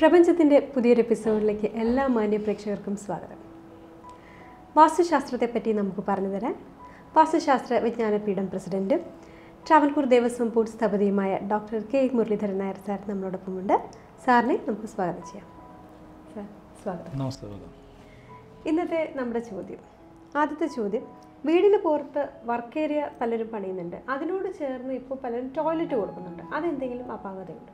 പ്രപഞ്ചത്തിൻ്റെ പുതിയൊരു എപ്പിസോഡിലേക്ക് എല്ലാ മാന്യ പ്രേക്ഷകർക്കും സ്വാഗതം വാസ്തുശാസ്ത്രത്തെപ്പറ്റി നമുക്ക് പറഞ്ഞു തരാൻ വാസ്തുശാസ്ത്ര വിജ്ഞാനപീഠം പ്രസിഡന്റ് ട്രാവൻകൂർ ദേവസ്വം ബോർഡ് സ്ഥപതിയുമായ doctor K Muraleedharan Nair sir നമ്മളോടൊപ്പമുണ്ട് സാറിനെ നമുക്ക് സ്വാഗതം ചെയ്യാം സാർ സ്വാഗതം നമസ്കാരം ഇന്നത്തെ നമ്മുടെ ചോദ്യം ആദ്യത്തെ ചോദ്യം വീടിന് പുറത്ത് വർക്ക് ഏരിയ പലരും പണിയുന്നുണ്ട് അതിനോട് ചേർന്ന് ഇപ്പോൾ പലരും ടോയ്ലറ്റ് കൊടുക്കുന്നുണ്ട് അതെന്തെങ്കിലും അപാകതയുണ്ട്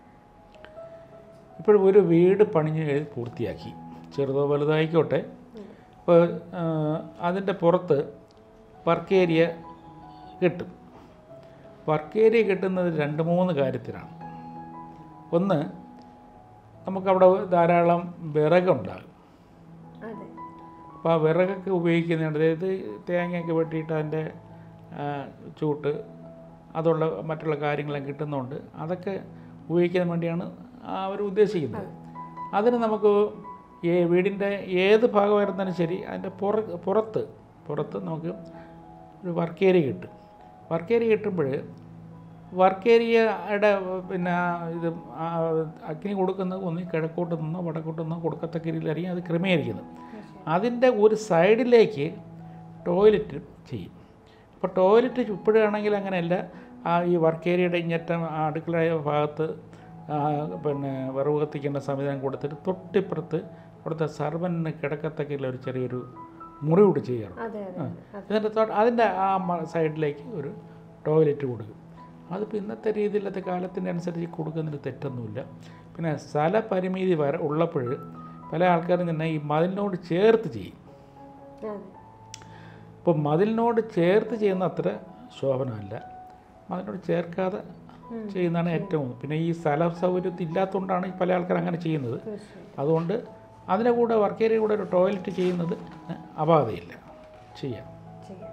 ഇപ്പോൾ ഒരു വീട് പണിഞ്ഞ് എഴു- പൂർത്തിയാക്കി ചെറുതോ വലുതായിക്കോട്ടെ അപ്പോൾ അതിൻ്റെ പുറത്ത് വർക്ക് ഏരിയ കിട്ടും വർക്ക് ഏരിയ കിട്ടുന്നത് രണ്ട് മൂന്ന് കാര്യത്തിനാണ് ഒന്ന് നമുക്കവിടെ ധാരാളം വിറകുണ്ടാകും അതെ അപ്പോൾ ആ വിറകൊക്കെ ഉപയോഗിക്കുന്നുണ്ട് അതായത് തേങ്ങയൊക്കെ വെട്ടിയിട്ട് അതിൻ്റെ ആ, ചൂട്ട് അതുള്ള മറ്റുള്ള കാര്യങ്ങളെല്ലാം കിട്ടുന്നതുകൊണ്ട് അതൊക്കെ ഉപയോഗിക്കാൻ വേണ്ടിയാണ് അവർ ഉദ്ദേശിക്കുന്നത് അതിന് നമുക്ക് ഈ വീടിൻ്റെ ഏത് ഭാഗമായിരുന്നാലും ശരി അതിൻ്റെ പുറ പുറത്ത് പുറത്ത് നമുക്ക് ഒരു വർക്ക് ഏരിയ കിട്ടും വർക്ക് ഏരിയ കിട്ടുമ്പോൾ വർക്ക് ഏരിയയുടെ പിന്നെ ഇത് ആ അഗ്നി കൊടുക്കുന്നത് ഒന്നി കിഴക്കോട്ട് നിന്നോ വടക്കോട്ട് നിന്നോ കൊടുക്കത്തക്ക രീതിയിലായിരിക്കും അത് ക്രമീകരിക്കുന്നത് അതിൻ്റെ ഒരു സൈഡിലേക്ക് ടോയ്ലറ്റ് ചെയ്യും അപ്പോൾ ടോയ്ലറ്റ് ഇപ്പോഴാണെങ്കിൽ അങ്ങനെയല്ല ആ ഈ വർക്ക് ഏരിയയുടെ ഇങ്ങറ്റം ആ അടുക്കള ഭാഗത്ത് ആ, പിന്നെ വിറവ് കത്തിക്കേണ്ട സംവിധാനം കൊടുത്തിട്ട് തൊട്ടിപ്പുറത്ത് അവിടുത്തെ സർവന് കിടക്കത്തക്കയുള്ള ഒരു ചെറിയൊരു മുറി കൂടി ചെയ്യാറ് അതെ അതെ അതെ ഇതിൻ്റെ തൊട്ട് അതിൻ്റെ ആ മ- സൈഡിലേക്ക് ഒരു ടോയ്ലറ്റ് കൊടുക്കും അതിപ്പോൾ ഇന്നത്തെ രീതിയിലത്തെ കാലത്തിൻ്റെ അനുസരിച്ച് കൊടുക്കുന്നതിന് തെറ്റൊന്നുമില്ല പിന്നെ സ്ഥലപരിമിതി വരെ ഉള്ളപ്പോൾ പല ആൾക്കാരും തന്നെ ഈ മതിലിനോട് ചേർത്ത് ചെയ്യും അതെ ഇപ്പോൾ മതിലിനോട് ചേർത്ത് ചെയ്യുന്ന അത്ര ശോഭനമല്ല മതിലിനോട് ചേർക്കാതെ ചെയ്യുന്നതാണ് ഏറ്റവും പിന്നെ ഈ സ്ഥല സൗകര്യത്തിൽ ഇല്ലാത്തതുകൊണ്ടാണ് ഈ പല ആൾക്കാർ അങ്ങനെ ചെയ്യുന്നത് തീർച്ചയായും അതുകൊണ്ട് അതിൻ്റെ കൂടെ വർക്ക് ഏരിയ കൂടെ ഒരു ടോയ്ലറ്റ് ചെയ്യുന്നത് അപാകതയില്ല ചെയ്യാം ചെയ്യാം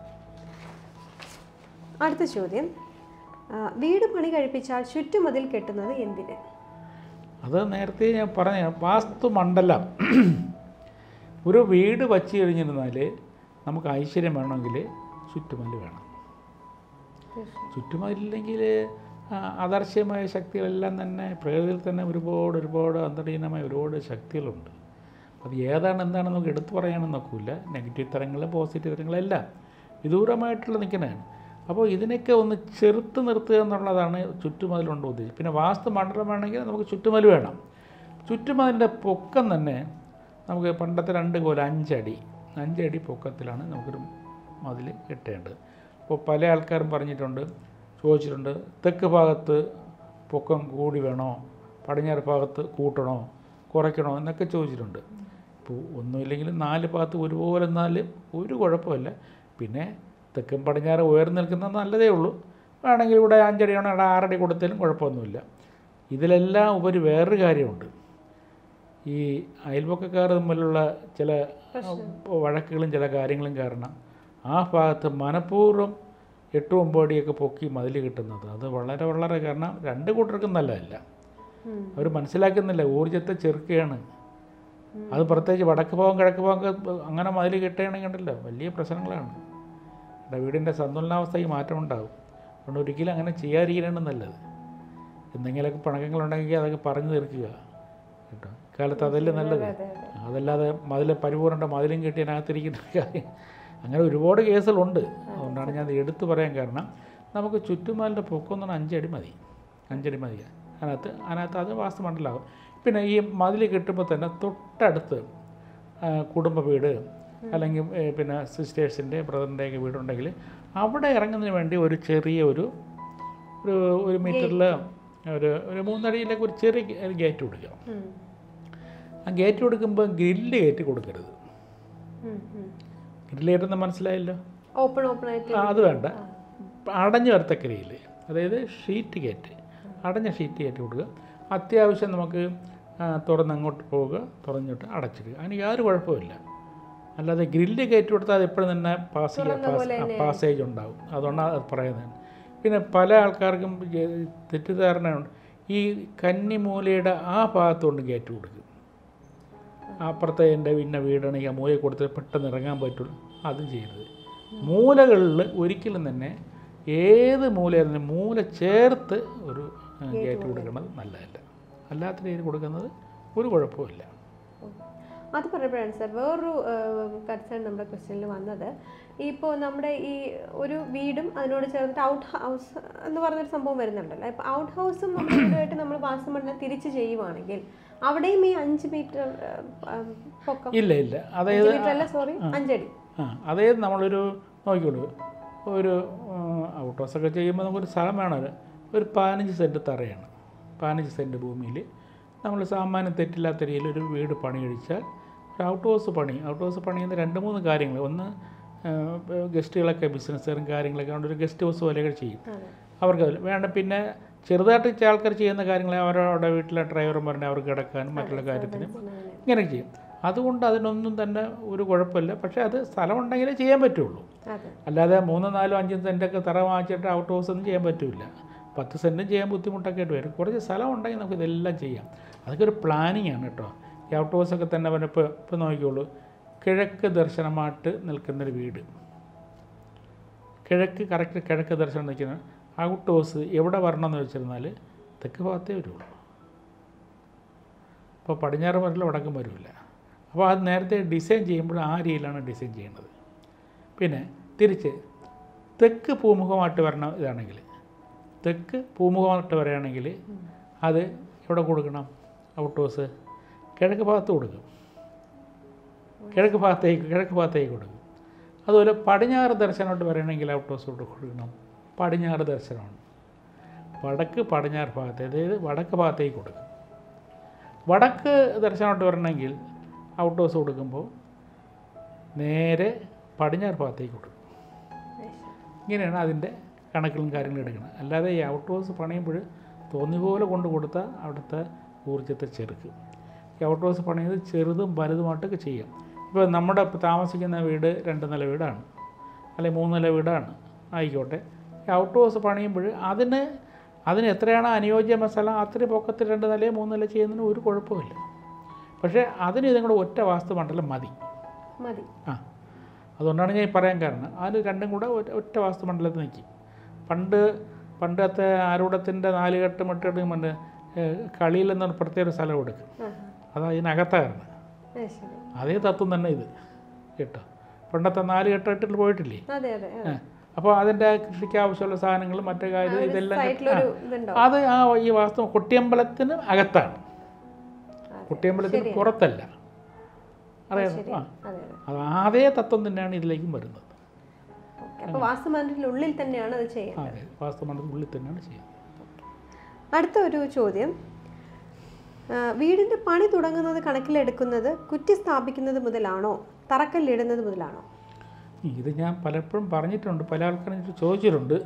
അടുത്ത ചോദ്യം ആ, വീട് പണി കഴിപ്പിച്ചാൽ ചുറ്റുമതിൽ കെട്ടുന്നത് എന്തിന് അത് നേരത്തെ ഞാൻ പറഞ്ഞ വാസ്തുമണ്ഡലം ഒരു വീട് വച്ച് കഴിഞ്ഞിരുന്നാൽ നമുക്ക് ഐശ്വര്യം വേണമെങ്കിൽ ചുറ്റുമതിൽ വേണം ചുറ്റുമതിലില്ലെങ്കിൽ അദർശ്യമായ ശക്തികളെല്ലാം തന്നെ പ്രകൃതിയിൽ തന്നെ ഒരുപാട് ഒരുപാട് അന്തർലീനമായ ഒരുപാട് ശക്തികളുണ്ട് അത് ഏതാണ് എന്താണെന്ന് നമുക്ക് എടുത്തു പറയാനും നോക്കില്ല നെഗറ്റീവ് തരങ്ങൾ പോസിറ്റീവ് തരങ്ങളെല്ലാം വിദൂരമായിട്ടുള്ള നിൽക്കുന്നതാണ് അപ്പോൾ ഇതിനൊക്കെ ഒന്ന് ചെറുത്ത് നിർത്തുക എന്നുള്ളതാണ് ചുറ്റുമതിലുണ്ട് ഉദ്ദേശിച്ചത് പിന്നെ വാസ്തു മണ്ഡലം വേണമെങ്കിൽ നമുക്ക് ചുറ്റുമതിൽ വേണം ചുറ്റുമതിൻ്റെ പൊക്കം തന്നെ നമുക്ക് പണ്ടത്തെ രണ്ട് കോല അഞ്ചടി അഞ്ചടി പൊക്കത്തിലാണ് നമുക്കൊരു മതിൽ കെട്ടേണ്ടത് അപ്പോൾ പല ആൾക്കാരും പറഞ്ഞിട്ടുണ്ട് ചോദിച്ചിട്ടുണ്ട് തെക്ക് ഭാഗത്ത് പൊക്കം കൂടി വേണോ പടിഞ്ഞാറ് ഭാഗത്ത് കൂട്ടണോ കുറയ്ക്കണോ എന്നൊക്കെ ചോദിച്ചിട്ടുണ്ട് ഇപ്പോൾ ഒന്നുമില്ലെങ്കിലും നാല് ഭാഗത്ത് ഒരുപോലെ എന്നാൽ ഒരു കുഴപ്പമില്ല പിന്നെ തെക്കും പടിഞ്ഞാറ് ഉയർന്നു നിൽക്കുന്നത് നല്ലതേ ഉള്ളൂ വേണമെങ്കിൽ ഇവിടെ അഞ്ചടിയാണോ ഇവിടെ ആറടി കൊടുത്താലും കുഴപ്പമൊന്നുമില്ല ഇതിലെല്ലാം ഉപരി വേറൊരു കാര്യമുണ്ട് ഈ അയൽപക്കക്കാർ തമ്മിലുള്ള ചില വഴക്കുകളും ചില കാര്യങ്ങളും കാരണം ആ ഭാഗത്ത് മനഃപൂർവ്വം എട്ട് ഒമ്പടിയൊക്കെ പൊക്കി മതിൽ കിട്ടുന്നത് അത് വളരെ വളരെ കാരണം രണ്ട് കൂട്ടർക്കും നല്ലതല്ല ഉം. അവർ മനസ്സിലാക്കുന്നില്ല ഊർജ്ജത്തെ ചെറുക്കുകയാണ് അത് പ്രത്യേകിച്ച് വടക്ക് ഭാഗം കിഴക്ക് ഭാഗം ഒക്കെ അങ്ങനെ മതിൽ കിട്ടുകയാണെങ്കിൽ ഉണ്ടല്ലോ വലിയ പ്രശ്നങ്ങളാണ് ഇവിടെ വീടിൻ്റെ സന്തുലനാവസ്ഥയ്ക്ക് മാറ്റം ഉണ്ടാകും അതുകൊണ്ട് ഒരിക്കലും അങ്ങനെ ചെയ്യാതിരിക്കലാണ് നല്ലത് എന്തെങ്കിലുമൊക്കെ പണക്കങ്ങളുണ്ടെങ്കിൽ അതൊക്കെ പറഞ്ഞു തീർക്കുക കേട്ടോ ഇക്കാലത്ത് അതല്ലേ നല്ലത് അതെ അതെ അതല്ലാതെ മതിൽ പരിപൂർണ്ണ മതിലും കെട്ടി അതിനകത്തിരിക്കുന്ന കാര്യം അങ്ങനെ ഒരുപാട് കേസുകളുണ്ട് അതുകൊണ്ടാണ് ഞാൻ ഇത് എടുത്തു പറയാൻ കാരണം നമുക്ക് ചുറ്റുമതിലിൻ്റെ പൊക്കം എന്ന് പറഞ്ഞാൽ അഞ്ചടി മതി അഞ്ചടി മതി അതിനകത്ത് അതിനകത്ത് അത് വാസ്തുമണ്ഡലമാകും പിന്നെ ഈ മതിൽ കെട്ടുമ്പോൾ തന്നെ തൊട്ടടുത്ത് ആ, കുടുംബ വീട് അല്ലെങ്കിൽ ഏ, പിന്നെ സിസ്റ്റേഴ്സിൻ്റെ ബ്രദറിൻ്റെയൊക്കെ വീടുണ്ടെങ്കിൽ അവിടെ ഇറങ്ങുന്നതിന് വേണ്ടി ഒരു ചെറിയ ഒരു ഒരു ഒരു മീറ്ററിൽ ഒരു ഒരു മൂന്നടിയിലേക്ക് ഒരു ചെറിയ ഗേറ്റ് കൊടുക്കുക ഉം. ആ ഗേറ്റ് കൊടുക്കുമ്പോൾ ഗ്രില്ല് കയറ്റി കൊടുക്കരുത് ഉം, ഉം. ഗ്രില്ല് കയറ്റുന്ന മനസ്സിലായല്ലോ ഓപ്പൺ ഓപ്പൺ ആയിട്ട് ആ, അത് വേണ്ട അടഞ്ഞു വരത്തക്ക രീതിയിൽ അതായത് ഷീറ്റ് കയറ്റ് അടഞ്ഞ ഷീറ്റ് കയറ്റി കൊടുക്കുക അത്യാവശ്യം നമുക്ക് ആ, തുറന്ന് അങ്ങോട്ട് പോവുക തുറന്നിട്ട് അടച്ചിടുക അതിന് യാതൊരു കുഴപ്പമില്ല അല്ലാതെ ഗ്രില്ല് കയറ്റി കൊടുത്താൽ അത് എപ്പോഴും തന്നെ പാസ് ചെയ്യാൻ പാസേജ് ഉണ്ടാവും അതുകൊണ്ടാണ് അത് പറയുന്നത് പിന്നെ പല ആൾക്കാർക്കും ജെ- തെറ്റിദ്ധാരണയുണ്ട് ഈ കന്നിമൂലയുടെ ആ ഭാഗത്തുകൊണ്ട് കയറ്റി കൊടുക്കും അപ്പുറത്തെ എൻ്റെ പിന്നെ വീടാണെങ്കിൽ ആ മൂലയിൽ കൊടുത്ത് പെട്ടെന്ന് ഇറങ്ങാൻ പറ്റുള്ളൂ അതും ചെയ്യരുത് മൂലകളിൽ ഒരിക്കലും തന്നെ ഏത് മൂലയായിരുന്നു മൂല ചേർത്ത് ഒരു ഗേറ്റ് കൊടുക്കുന്നത് നല്ലതല്ല അല്ലാത്ത രീതിയിൽ കൊടുക്കുന്നത് ഒരു കുഴപ്പമില്ല അത് പറഞ്ഞപ്പോഴാണ് സാർ വേറൊരു കൺസേൺ നമ്മുടെ ക്വസ്റ്റ്യനിൽ വന്നത് ഇപ്പോൾ നമ്മുടെ ഈ ഒരു വീടും അതിനോട് ചേർന്നിട്ട് ഔട്ട് ഹൗസ് എന്ന് പറഞ്ഞൊരു സംഭവം വരുന്നുണ്ടല്ലോ ഇപ്പോൾ ഔട്ട് ഹൗസും നമ്മുടെ വീടുമായിട്ട് നമ്മൾ വാസമണ്ഡലം തിരിച്ച് ചെയ്യുവാണെങ്കിൽ അവിടെയും ഈ അഞ്ച് മീറ്റർ പൊക്കം ഇല്ല ഇല്ല അഞ്ച് അതായത് മീറ്റർ അല്ല സോറി അഞ്ചടി ആ അതായത് നമ്മളൊരു നോക്കിക്കോളൂ ഒരു ഔട്ട് ഹൗസൊക്കെ ചെയ്യുമ്പോൾ നമുക്കൊരു സ്ഥലം വേണമല്ലോ ഒരു പതിനഞ്ച് സെൻറ്റ് തറയാണ് പതിനഞ്ച് സെൻറ്റ് ഭൂമിയിൽ നമ്മൾ സാമാന്യം തെറ്റില്ലാത്ത രീതിയിൽ ഒരു വീട് പണി കഴിച്ചാൽ ഒരു ഔട്ട് ഹൗസ് പണി ഔട്ട് ഹൗസ് പണിയുന്ന രണ്ട് മൂന്ന് കാര്യങ്ങൾ ഒന്ന് ആ, ഗസ്റ്റുകളൊക്കെ ബിസിനസ്സുകാരും കാര്യങ്ങളൊക്കെ കൊണ്ട് ഒരു ഗസ്റ്റ് ഹൗസ് പോലെയൊക്കെ ചെയ്യും അതെ അവർക്ക് അതിൽ വേണ്ട പിന്നെ ചെറുതായിട്ട് ചില ആൾക്കാർ ചെയ്യുന്ന കാര്യങ്ങൾ അവരവരുടെ വീട്ടിലെ ഡ്രൈവർമാരുടെ അവർക്ക് കിടക്കാനും മറ്റുള്ള കാര്യത്തിനും ഇങ്ങനെ ചെയ്യും അതുകൊണ്ട് അതിനൊന്നും തന്നെ ഒരു കുഴപ്പമില്ല പക്ഷേ അത് സ്ഥലമുണ്ടെങ്കിലേ ചെയ്യാൻ പറ്റുള്ളൂ അതെ അല്ലാതെ മൂന്നോ നാലോ അഞ്ചും സെൻറ്റൊക്കെ തറ വാങ്ങിച്ചിട്ട് ഔട്ട് ഹൗസ് ഒന്നും ചെയ്യാൻ പറ്റില്ല പത്ത് സെൻറ്റും ചെയ്യാൻ ബുദ്ധിമുട്ടൊക്കെ ആയിട്ട് വരും കുറച്ച് സ്ഥലം ഉണ്ടെങ്കിൽ നമുക്ക് ഇതെല്ലാം ചെയ്യാം അതൊക്കെ ഒരു പ്ലാനിങ് ആണ് കേട്ടോ ഈ ഔട്ട് ഹൗസൊക്കെ തന്നെ പറഞ്ഞാൽ ഇപ്പോൾ ഇപ്പോൾ നോക്കിക്കോളൂ കിഴക്ക് ദർശനമായിട്ട് നിൽക്കുന്നൊരു വീട് കിഴക്ക് കറക്റ്റ് കിഴക്ക് ദർശനം നിൽക്കുന്ന ഔട്ട് ഹൗസ് എവിടെ വരണമെന്ന് വെച്ചിരുന്നാൽ തെക്ക് ഭാഗത്തേ വരുള്ളൂ അപ്പോൾ പടിഞ്ഞാറ് വരില്ല വടക്കും വരില്ല അപ്പോൾ അത് നേരത്തെ ഡിസൈൻ ചെയ്യുമ്പോൾ ആ രീതിയിലാണ് ഡിസൈൻ ചെയ്യുന്നത് പിന്നെ തിരിച്ച് തെക്ക് പൂമുഖമായിട്ട് വരണം ഇതാണെങ്കിൽ തെക്ക് പൂമുഖമായിട്ട് വരികയാണെങ്കിൽ അത് എവിടെ കൊടുക്കണം ഔട്ട് ഹൗസ് കിഴക്ക് ഭാഗത്ത് കൊടുക്കും കിഴക്ക് ഭാഗത്തേക്ക് കിഴക്ക് ഭാഗത്തേക്ക് കൊടുക്കും അതുപോലെ പടിഞ്ഞാറ് ദർശനമായിട്ട് വരികയാണെങ്കിൽ ഔട്ട് ഹൗസ് കൊടുക്കണം പടിഞ്ഞാറ് ദർശനമാണ് വടക്ക് പടിഞ്ഞാറ് ഭാഗത്ത് അതായത് വടക്ക് ഭാഗത്തേക്ക് കൊടുക്കും വടക്ക് ദർശനമായിട്ട് വരണമെങ്കിൽ ഔട്ട് ഹൗസ് കൊടുക്കുമ്പോൾ നേരെ പടിഞ്ഞാറ് ഭാഗത്തേക്ക് കൊടുക്കും ഇങ്ങനെയാണ് അതിൻ്റെ കണക്കുകളും കാര്യങ്ങളും എടുക്കുന്നത് അല്ലാതെ ഈ ഔട്ട് ഹൗസ് പണിയുമ്പോൾ തോന്നിയ പോലെ കൊണ്ട് കൊടുത്താൽ അവിടുത്തെ ഊർജ്ജത്തെ ചെറുക്കും ഈ ഔട്ട് ഹൗസ് പണിയത് ചെറുതും വലുതുമായിട്ടൊക്കെ ചെയ്യാം ഇപ്പോൾ നമ്മുടെ ഇപ്പം താമസിക്കുന്ന വീട് രണ്ട് നില വീടാണ് അല്ലെങ്കിൽ മൂന്ന് നില വീടാണ് ആയിക്കോട്ടെ ഈ ഔട്ട് ഹൗസ് പണിയുമ്പോൾ അതിന് അതിന് എത്രയാണ് അനുയോജ്യ സ്ഥലം അത്രയും പൊക്കത്തിൽ രണ്ട് നിലയോ മൂന്ന് നില ചെയ്യുന്നതിന് ഒരു കുഴപ്പമില്ല പക്ഷേ അതിന് ഇതും കൂടെ ഒറ്റ വാസ്തുമണ്ഡലം മതി മതി ആ അതുകൊണ്ടാണ് ഞാൻ ഈ പറയാൻ കാരണം അതിന് രണ്ടും കൂടെ ഒറ്റ- ഒറ്റ വാസ്തുമണ്ഡലത്തിൽ നിൽക്കും പണ്ട് പണ്ടത്തെ ആരൂഢത്തിൻ്റെ നാലുകെട്ട് മട്ടെട്ട് മണ്ട് കളിയിൽ നിന്ന് പ്രത്യേക ഒരു സ്ഥലം എടുക്കും ആ അത് അതിനകത്തായിരുന്നു ആ ശരി അതേ തത്വം തന്നെ ഇത് കേട്ടോ പണ്ടത്തെ നാല് കെട്ടിട്ട് പോയിട്ടില്ലേ അതെ അതെ ആ. അപ്പോൾ അതിൻ്റെ കൃഷിക്ക് ആവശ്യമുള്ള സാധനങ്ങൾ മറ്റു കാര്യം ഇതെല്ലാം സൈറ്റിലൊരു ഇതുണ്ടോ അത് ആ ഈ വാസ്തു കൊട്ടിയമ്പലത്തിന് അകത്താണ് കുട്ടിയമ്പലത്തിന് പുറത്തല്ല അറിയാം ആ അതെ അതെ അത് അതേ തത്വം തന്നെയാണ് ഇതിലേക്കും വരുന്നത് ഓക്കെ അപ്പോൾ വാസ്തുമണ്ഡലത്തിനുള്ളിൽ തന്നെയാണ് അത് ചെയ്യുന്നത് ആ, അതെ വാസ്തുമണ്ഡലത്തിന് ഉള്ളിൽ തന്നെയാണ് ചെയ്യുന്നത് അടുത്ത ഒരു ചോദ്യം ആ, വീടിന്റെ പണി തുടങ്ങുന്നത് കണക്കിലെടുക്കുന്നത് കുറ്റി സ്ഥാപിക്കുന്നത് മുതലാണോ തറക്കല്ലിടുന്നത് മുതലാണോ ഇത് ഞാൻ പലപ്പോഴും പറഞ്ഞിട്ടുണ്ട് പല ആൾക്കാരും ഇത് ചോദിച്ചിട്ടുണ്ട്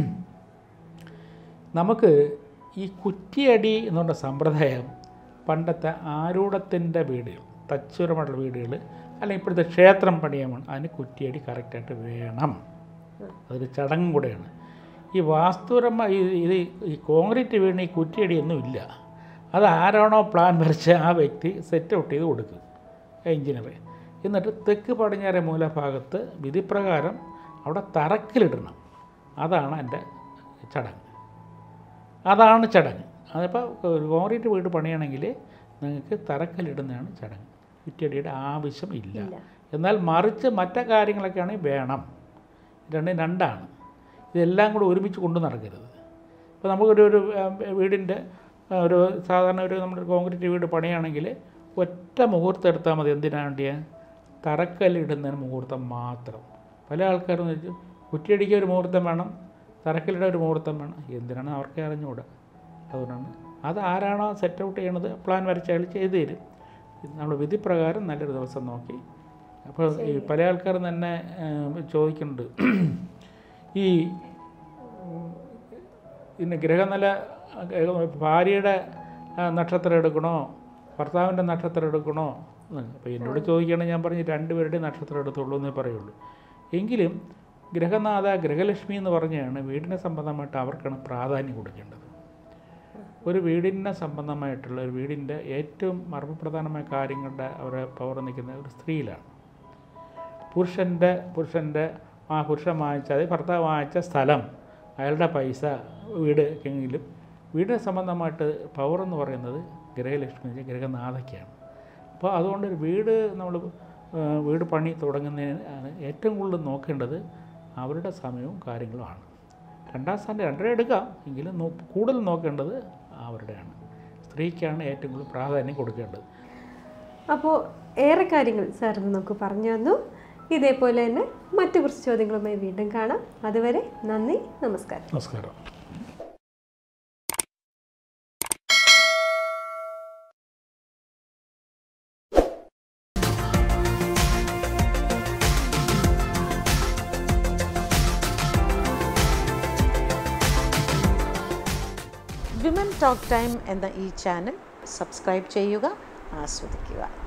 നമുക്ക് ഈ കുറ്റിയടി എന്നുള്ള സമ്പ്രദായം പണ്ടത്തെ ആരൂഢത്തിൻ്റെ വീടുകൾ തച്ചുരമായിട്ടുള്ള വീടുകൾ അല്ലെങ്കിൽ ഇപ്പോഴത്തെ ക്ഷേത്രം പണിയാൻ അതിന് കുറ്റിയടി കറക്റ്റായിട്ട് വേണം അതൊരു ചടങ്ങും കൂടെയാണ് ഈ വാസ്തുപരമ ഈ ഇത് ഈ കോൺക്രീറ്റ് വീണ് ഈ കുറ്റിയടിയൊന്നും ഇല്ല അത് ആരാണോ പ്ലാൻ വരച്ച ആ വ്യക്തി സെറ്റ് ഔട്ട് ചെയ്ത് കൊടുക്കും എഞ്ചിനീയർ എന്നിട്ട് തെക്ക് പടിഞ്ഞാറെ മൂലഭാഗത്ത് വിധിപ്രകാരം അവിടെ തറക്കിലിടണം അതാണ് എൻ്റെ ചടങ്ങ് അതാണ് ചടങ്ങ് അതിപ്പോൾ ഒരു കോൺക്രീറ്റ് വീട് പണിയണമെങ്കിൽ നിങ്ങൾക്ക് തറക്കല്ലിടുന്നതാണ് ചടങ്ങ് കുറ്റിയടിയുടെ ആവശ്യം ഇല്ല ഇല്ല. എന്നാൽ മറിച്ച് മറ്റു കാര്യങ്ങളൊക്കെ ആണെങ്കിൽ വേണം രണ്ടും രണ്ടാണ് ഇതെല്ലാം കൂടെ ഒരുമിച്ച് കൊണ്ടു നടക്കരുത് ഇപ്പോൾ നമുക്കൊരു ഒരു ആ, വീടിൻ്റെ ആ, ഒരു സാധാരണ ഒരു നമ്മുടെ കോൺക്രീറ്റ് വീട് പണിയാണെങ്കിൽ ഒറ്റ മുഹൂർത്തം എടുത്താൽ മതി എന്തിനാണ് വേണ്ടിയ തറക്കല്ലിടുന്നതിന് മുഹൂർത്തം മാത്രം പല ആൾക്കാരും വെച്ചു കുറ്റിയടിക്കാൻ ഒരു മുഹൂർത്തം വേണം തറക്കല്ലിടാൻ ഒരു മുഹൂർത്തം വേണം എന്തിനാണ് അവർക്ക് അറിഞ്ഞുകൂടാ അതുകൊണ്ടാണ് അത് ആരാണോ സെറ്റ് ഔട്ട് ചെയ്യണത് പ്ലാൻ വരച്ച അയാൾ ചെയ്തു തരും നമ്മൾ വിധിപ്രകാരം നല്ലൊരു ദിവസം നോക്കി അപ്പോൾ ഈ പല ആൾക്കാരും തന്നെ ഏം, ചോദിക്കുന്നുണ്ട് ഈ ഉം, ഇന്ന് ഗ്രഹനില ഏ, ഭാര്യയുടെ ആ, നക്ഷത്രം എടുക്കണോ ഭർത്താവിൻ്റെ നക്ഷത്രം എടുക്കണോ എന്ന്. അപ്പോൾ എന്നോട് ചോദിക്കുകയാണെങ്കിൽ ഞാൻ പറഞ്ഞു രണ്ടുപേരുടെയും നക്ഷത്രം എടുത്തുള്ളൂ എന്നേ പറയുള്ളൂ എങ്കിലും ഗ്രഹനാഥ ഗ്രഹലക്ഷ്മി എന്ന് പറഞ്ഞാണ് വീടിനെ സംബന്ധമായിട്ട് അവർക്കാണ് പ്രാധാന്യം കൊടുക്കേണ്ടത് ഒരു വീടിനെ സംബന്ധമായിട്ടുള്ള ഒരു വീടിൻ്റെ ഏറ്റവും മർമ്മപ്രധാനമായ കാര്യങ്ങളുടെ അവരെ പവർ നിൽക്കുന്ന ഒരു സ്ത്രീയിലാണ് പുരുഷൻ്റെ പുരുഷൻ്റെ ആ പുരുഷൻ വാങ്ങിച്ച അതായത് ഭർത്താവ് വാങ്ങിച്ച സ്ഥലം അയാളുടെ പൈസ വീട് എങ്കിലും വീടിനെ സംബന്ധമായിട്ട് പവർ എന്ന് പറയുന്നത് ഗ്രഹലക്ഷ്മി എന്ന് വെച്ചാൽ ഗ്രഹനാഥയ്ക്കാണ് അപ്പോൾ അതുകൊണ്ട് ഒരു വീട് നമ്മൾ വീട് പണി തുടങ്ങുന്നതിന് ആണ് ഏറ്റവും കൂടുതൽ നോക്കേണ്ടത് അവരുടെ സമയവും കാര്യങ്ങളുമാണ് രണ്ടാം സ്ഥാനം രണ്ടര എടുക്കാം എങ്കിലും നോ- കൂടുതൽ നോക്കേണ്ടത് അവരുടെയാണ് സ്ത്രീക്കാണ് ഏറ്റവും കൂടുതൽ പ്രാധാന്യം കൊടുക്കേണ്ടത് അപ്പോൾ ഏറെ കാര്യങ്ങൾ സാർ ഇന്ന് നമുക്ക് പറഞ്ഞു തന്നു ഇതേപോലെ തന്നെ മറ്റു കുറച്ച് ചോദ്യങ്ങളുമായി വീണ്ടും കാണാം അതുവരെ നന്ദി നമസ്കാരം നമസ്കാരം വിമൻ ടോക്ക് ടൈം എന്ന ഈ ചാനൽ സബ്സ്ക്രൈബ് ചെയ്യുക ആസ്വദിക്കുക